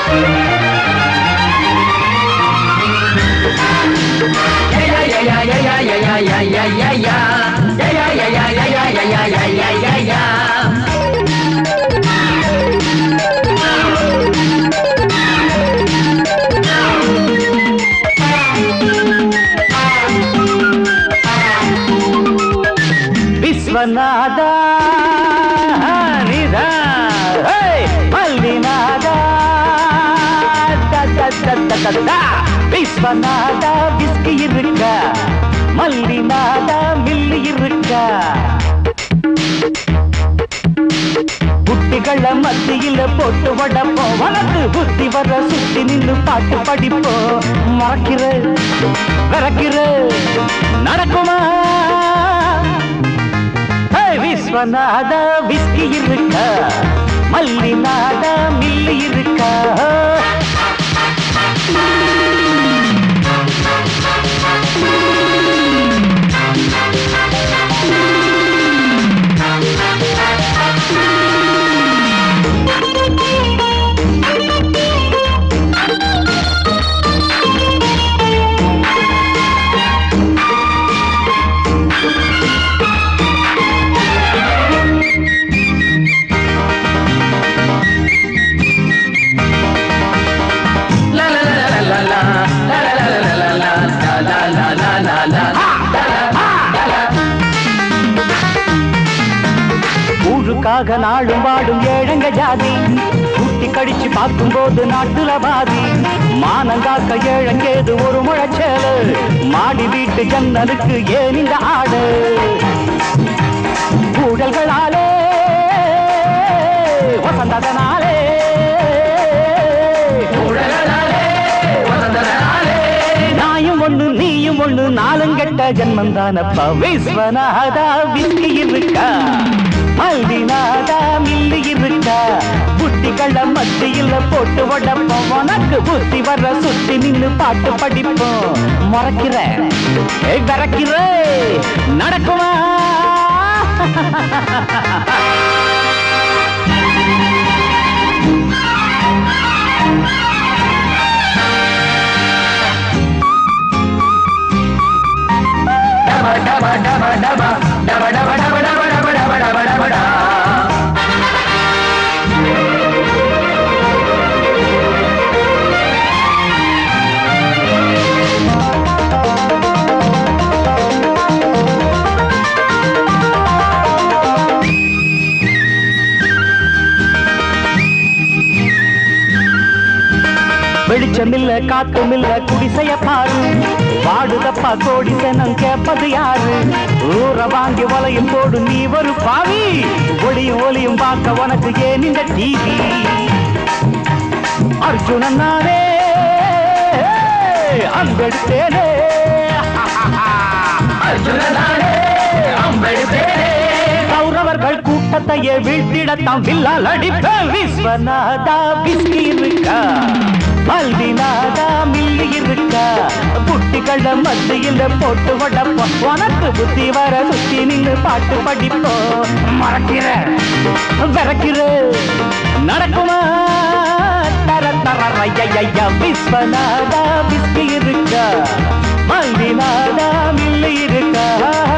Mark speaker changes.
Speaker 1: ವಿಶ್ವನಾಥ ನಿಧ ಮಲ್ಲಿನಾಥ விஸ்வநாத விஸ்கி இருக்க மல்லிநாத மில்லி இருக்க குட்டிகள மத்தியில போட்டு வடப்போம் வளர்ந்து புத்தி வர சுத்தி நின்னு பாட்டு படிப்போம் மறக்கிற விறக்கிற நடக்குமா ஏய், விஸ்வநாத விஸ்கி இருக்க மல்லிநாத மில்லி இருக்க ஊழுக்காக நாளும் வாடும் ஏழங்க ஜாதி குட்டி கடிச்சு பார்க்கும்போது நாட்டுல பாதி மானங்காக்க ஏழங்கேது ஒரு முழச்சேலு மாடி வீட்டு ஜன்னலுக்கு ஏன் இந்த ஆடு ஊழல்களாலே வசந்ததனாலே நாயும் ஒண்ணு நீயும் ஒண்ணு நாலும் கெட்ட ஜன்மம் தானப்பா விஸ்வநாதா விஸ்கி இருக்கா மல்லிநாதா மில்லி இருக்கா புத்திகள மத்தியில போட்டு உடப்போம் உனக்கு புத்தி வர சுத்தி நின்னு பாட்டு படிப்போம் மறக்கிற ஏய், விறக்கிற நடக்குமா வெளிச்சமில்ல காத்துமில்ல குடிசைய பாரு வாடுதப்பா கோடி சனம் கேப்பது யாரு ஊற வாங்கி வலையும் போடு நீ ஒரு பாவி ஒளியும் ஒளியும் பார்க்க உனக்கு ஏன் இந்த டிவி அர்ஜுனன் நானே அன்பெடுத்தேனே கௌரவர்கள் கூட்டத்தையே வீழ்த்திடத்தான் வில்லால் அடிப்பேன் விஸ்வநாதா விஸ்கி இருக்கா மல்லிநாதா மில்லி இருக்கா புட்டிகள மத்தியில போட்டு வடப்போம் உனக்கு புத்தி வர சுத்தி நின்னு பாட்டு படிப்போம் மறக்கிற விறக்கிற நடக்குமா தர தர ஐயா விஸ்வநாதா விஸ்கி இருக்கா மல்லிநாதா மில்லி இருக்கா